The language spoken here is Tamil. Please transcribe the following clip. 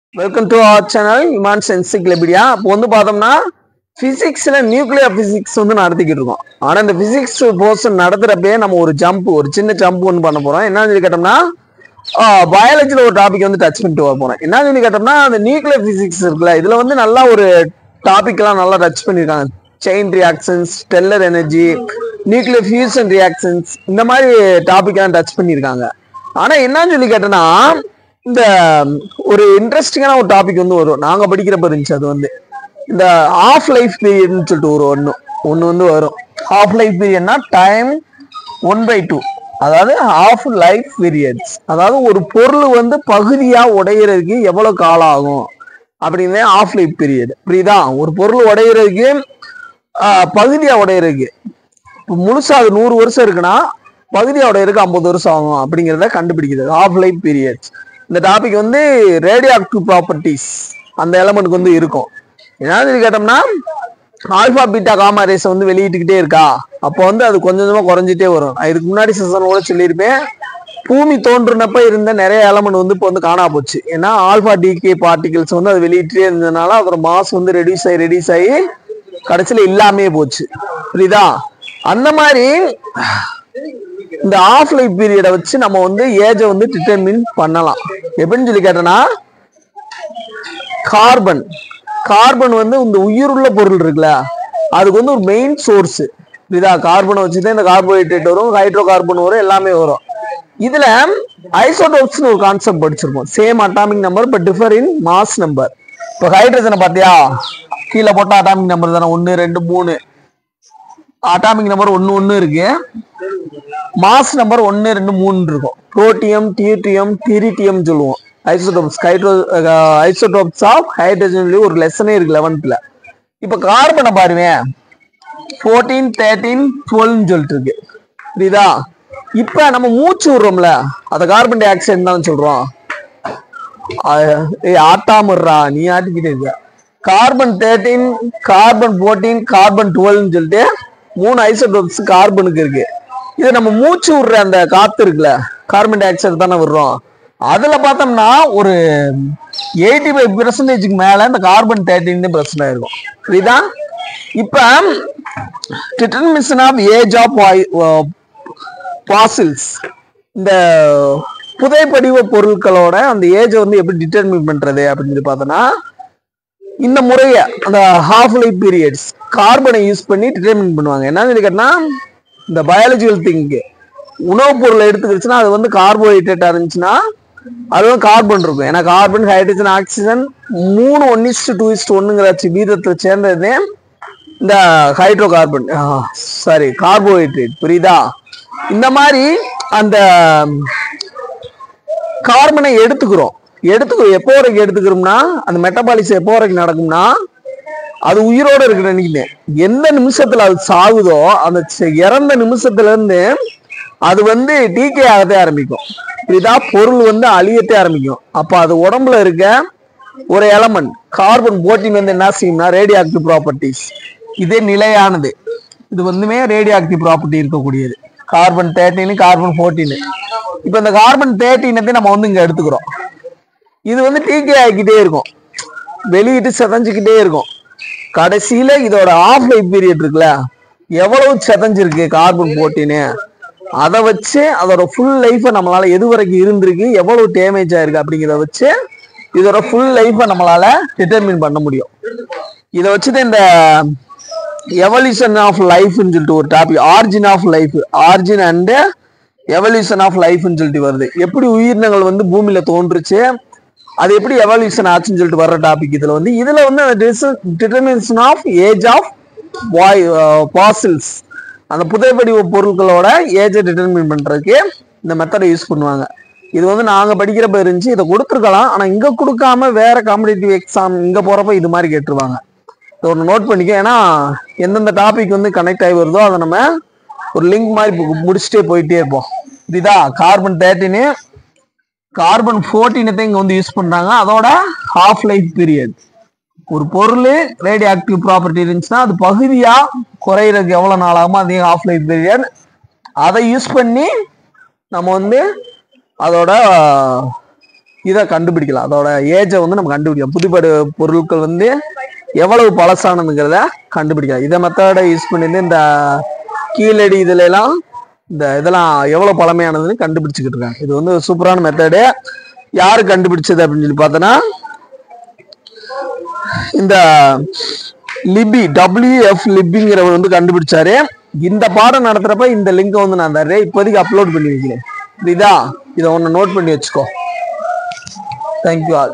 welcome to our channel Iman's encyclopedia இப்போ வந்து பார்த்தோம்னா ஃபிசிக்ஸில் நியூக்ளியர் ஃபிசிக்ஸ் வந்து நடத்திக்கிட்டு இருக்கோம் ஆனால் இந்த ஃபிசிக்ஸ் போர்ஷன் நடத்துகிறப்பே நம்ம ஒரு ஜம்ப் ஒரு சின்ன ஜம்ப் ஒன்று பண்ண போகிறோம் என்னன்னு சொல்லி கேட்டோம்னா பயாலஜியில் ஒரு டாபிக் வந்து டச் பண்ணிட்டு வர போகிறோம் என்னன்னு சொல்லி கேட்டோம்னா அந்த நியூக்ளியர் ஃபிசிக்ஸ் இருக்குல்ல இதில் வந்து நல்லா ஒரு டாபிக்லாம் நல்லா டச் பண்ணியிருக்காங்க chain reactions stellar energy nuclear fusion reactions இந்த மாதிரி டாபிக்லாம் டச் பண்ணியிருக்காங்க ஆனால் என்னன்னு சொல்லி கேட்டோம்னா இந்த ஒரு இன்ட்ரெஸ்டிங்கான ஒரு டாபிக் வந்து வரும் நாங்க படிக்கிறப்ப இருந்துச்சு அது வந்து இந்த ஆஃப் லைஃப் பீரியட்னு சொல்லிட்டு ஒரு ஒன்று ஒன்று வந்து வரும் ஆஃப் லைஃப் பீரியட்னா டைம் ஒன் பை டூ அதாவது ஆஃப் லைஃப் பீரியட்ஸ் அதாவது ஒரு பொருள் வந்து பகுதியா உடையிறதுக்கு எவ்வளவு காலம் ஆகும் அப்படின்னு ஆஃப் லைஃப் பீரியட் புரியுதா ஒரு பொருள் உடையிறதுக்கு ஆஹ், பகுதியா உடையிறதுக்கு இப்போ முழுசா அது நூறு வருஷம் இருக்குன்னா பகுதியோட இருக்கு ஐம்பது வருஷம் ஆகும் அப்படிங்கிறத கண்டுபிடிக்கிறது ஆஃப் லைஃப் பீரியட்ஸ் இந்த டாபிக் வந்து ரேடியோ ஆக்டிவ் ப்ராப்பர்ட்டிஸ் அந்த எலமெண்ட்க்கு வந்து இருக்கும் என்ன சொல்லி கேட்டோம்னா ஆல்பா பீட்டா காமா ரேஸ் வந்து வெளியிட்டுக்கிட்டே இருக்கா அப்போ வந்து அது கொஞ்சம் கொஞ்சமா குறைஞ்சிட்டே வரும் நான் இதுக்கு முன்னாடி செஷன் கூட சொல்லியிருப்பேன் பூமி தோன்றுனப்ப இருந்த நிறைய எலமெண்ட் வந்து இப்போ வந்து காணா போச்சு ஏன்னா ஆல்பா டிகே பார்ட்டிகல்ஸ் வந்து அது வெளியிட்டே இருந்ததுனால அதோட மாஸ் வந்து ரெடியூஸ் ஆகி ரெடியூஸ் ஆகி கடைசியில இல்லாமே போச்சு புரியுதா அந்த மாதிரி இந்த ஆஃப் லைஃப் பீரியடை வச்சு நம்ம வந்து ஏஜை வந்து டிட்டர்மின் பண்ணலாம் எப்படின்னு சொல்லி கேட்டோம்னா கார்பன் கார்பன் வந்து இந்த உயிருள்ள பொருள் இருக்குல்ல அதுக்கு வந்து ஒரு மெயின் சோர்ஸ் இதா கார்பனை வச்சு தான் இந்த கார்போஹைட்ரேட் வரும் ஹைட்ரோ கார்பன் வரும் எல்லாமே வரும் இதுல ஐசோடோப்ஸ்னு ஒரு கான்செப்ட் படிச்சிருப்போம் same atomic number but differ in mass number இப்போ ஹைட்ரஜனை பார்த்தியா கீழே போட்டா அட்டாமிக் நம்பர் தானே ஒன்று ரெண்டு மூணு அட்டாமிக் நம்பர் ஒன்று ஒன்று இருக்கு மாஸ் நம்பர் ஒன்று ரெண்டு மூணு இருக்கும் புரோட்டியம் டியூட்டியம் டிரிட்டியம் சொல்லுவோம் isotopes hydro isotopes of hydrogen ஒரு லெசனே இருக்கு லெவன்த்தில் இப்போ கார்பனை பாருவேன் ஃபோர்டீன் தேர்ட்டீன் டுவெல்னு சொல்லிட்டு இருக்கு புரியுதா இப்போ நம்ம மூச்சு விடுறோம்ல அதை கார்பன் டை ஆக்சைடு தான் சொல்றோம் அஹ் ஏய் ஆட்டாமர்றா நீ ஆட்டிக்கிட்டே இருக்க carbon thirteen carbon fourteen carbon டுவெல்னு சொல்லிட்டு மூணு ஐசோடோப்ஸ் கார்பனுக்கு இருக்கு இது நம்ம மூச்சு விடுற அந்த காத்து இருக்குல்ல கார்பன் டை ஆக்சைடு தானே விடுறோம் அதுல பார்த்தோம்னா ஒரு எயிட்டி ஃபைவ் பெர்சன்டேஜுக்கு மேல இந்த கார்பன் தேர்ட்டின் பிரச்சனை இருக்கும் புரியுதா இப்ப determination of age of fossils இந்த புதைப்படிவ பொருட்களோட அந்த ஏஜை வந்து எப்படி டிட்டர்மின் பண்றது அப்படின்னு சொல்லி பார்த்தோம்னா இந்த முறையை அந்த ஹாஃப் லைஃப் பீரியட்ஸ் கார்பனை யூஸ் பண்ணி டிட்டர்மின் பண்ணுவாங்க என்னன்னு சொல்லி கேட்டா இந்த பயாலஜிக்கல் திங்க் உணவுப் பொருளை எடுத்துக்கிடுச்சுன்னா அது வந்து கார்போஹைட்ரேட்டா இருந்துச்சுன்னா அது வந்து கார்பன் இருக்கும் ஏன்னா கார்பன் ஹைட்ரஜன் ஆக்சிஜன் மூணு ஒன் இஸ்ட் டூ இஸ்ட் ஒன்னுங்கிற வீதத்தை சேர்ந்தது இந்த ஹைட்ரோ கார்பன் சாரி கார்போஹைட்ரேட் புரியுதா இந்த மாதிரி அந்த கார்பனை எடுத்துக்கிறோம் எடுத்துக்கிறோம் எப்போ வரைக்கும் எடுத்துக்கிறோம்னா அந்த மெட்டபாலிசம் எப்போ வரைக்கும் நடக்கும்னா அது உயிரோட இருக்கிற அன்னைக்கு எந்த நிமிஷத்துல அது சாகுதோ அந்த செ- இறந்த நிமிஷத்துல இருந்து அது வந்து டீகே ஆகத்தே ஆரம்பிக்கும் புரியுதா பொருள் வந்து அழியத்தே ஆரம்பிக்கும் அப்ப அது உடம்புல இருக்க ஒரு எலமெண்ட் கார்பன் போட்டின் வந்து என்ன செய்யும்னா ரேடியோ ஆக்டிவ் ப்ராப்பர்ட்டிஸ் இதே நிலையானது இது வந்துமே ரேடியோ ஆக்டிவ் ப்ராப்பர்ட்டி இருக்கக்கூடியது கார்பன் தேர்ட்டின் கார்பன் ஃபோர்டீன் இப்போ இந்த கார்பன் தேர்ட்டினத்தை நம்ம வந்து இங்க எடுத்துக்கிறோம் இது வந்து டீகே ஆகிக்கிட்டே இருக்கும் வெளியிட்டு செதஞ்சுக்கிட்டே இருக்கும் கடைசியில இதோட ஆஃப் லைஃப் பீரியட் இருக்குல்ல எவ்வளவு செதஞ்சிருக்கு கார்பன் போட்டின்னு அதை வச்சு அதோட ஃபுல் லைஃப்பை நம்மளால எது வரைக்கும் இருந்திருக்கு எவ்வளவு டேமேஜ் ஆயிருக்கு அப்படிங்கிறத வச்சு இதோட ஃபுல் லைஃப்பை நம்மளால டிட்டர்மின் பண்ண முடியும் இதை வச்சுட்டு இந்த எவல்யூஷன் ஆஃப் லைஃப்னு சொல்லிட்டு ஒரு topic origin of life origin and evolution of லைஃப்னு சொல்லிட்டு வருது எப்படி உயிரினங்கள் வந்து பூமியில தோன்றுச்சு அது எப்படி எவல்யூஷன் ஆச்சுன்னு சொல்லிட்டு வர்ற டாபிக் இதுல வந்து இதுல வந்து determination of age of by fossils அந்த புதைப்படிவ பொருட்களோட ஏஜை டிட்டர்மின் பண்றதுக்கு இந்த மெத்தடை யூஸ் பண்ணுவாங்க இது வந்து நாங்க படிக்கிறப்ப இருந்துச்சு இதை கொடுத்துருக்கலாம் ஆனா இங்க கொடுக்காம வேற காம்படிட்டிவ் எக்ஸாம் இங்க போறப்ப இது மாதிரி கேட்டுருவாங்க இதை ஒன்று நோட் பண்ணிக்க ஏன்னா எந்தெந்த டாபிக் வந்து கனெக்ட் ஆகி வருதோ அதை நம்ம ஒரு லிங்க் மாதிரி பு- முடிச்சுட்டே போயிட்டே இருப்போம் இதுதா கார்பன் தேர்ட்டின்னு கார்பன் ஃபோர்டீனத்தை இங்க வந்து யூஸ் பண்றாங்க அதோட ஹாஃப் லைஃப் பீரியட் ஒரு பொருள் ரேடியோ ஆக்டிவ் ப்ராப்பர்ட்டி இருந்துச்சுன்னா அது பகுதியா குறையிறதுக்கு எவ்வளவு நாள் ஆகுமோ அதே ஹாஃப் லைஃப் பீரியட் அதை யூஸ் பண்ணி நம்ம வந்து அதோட இதை கண்டுபிடிக்கலாம் அதோட ஏஜை வந்து நம்ம கண்டுபிடிக்கலாம் புதுப்படு பொருட்கள் வந்து எவ்வளவு பழசானதுங்கிறத கண்டுபிடிக்கலாம் இதை மெத்தடை யூஸ் பண்ணிட்டு இந்த கீழடி இதுல எல்லாம் இந்த இதெல்லாம் எவ்வளவு பழமையானதுன்னு கண்டுபிடிச்சுக்கிட்டு இருக்காங்க இது வந்து ஒரு சூப்பரான மெத்தடு யாரு கண்டுபிடிச்சது அப்படின்னு சொல்லி பார்த்தோன்னா இந்த லிபி டபிள்யூஎஃப் லிபிங்கிறவர் வந்து கண்டுபிடிச்சாரு இந்த பாடம் நடத்துறப்ப இந்த லிங்கை வந்து நான் தர்றேன் இப்போதைக்கு அப்லோட் பண்ணி வைக்கிறேன் புரியுதா இதை ஒன்று நோட் பண்ணி வச்சுக்கோ தேங்க்யூ ஆல்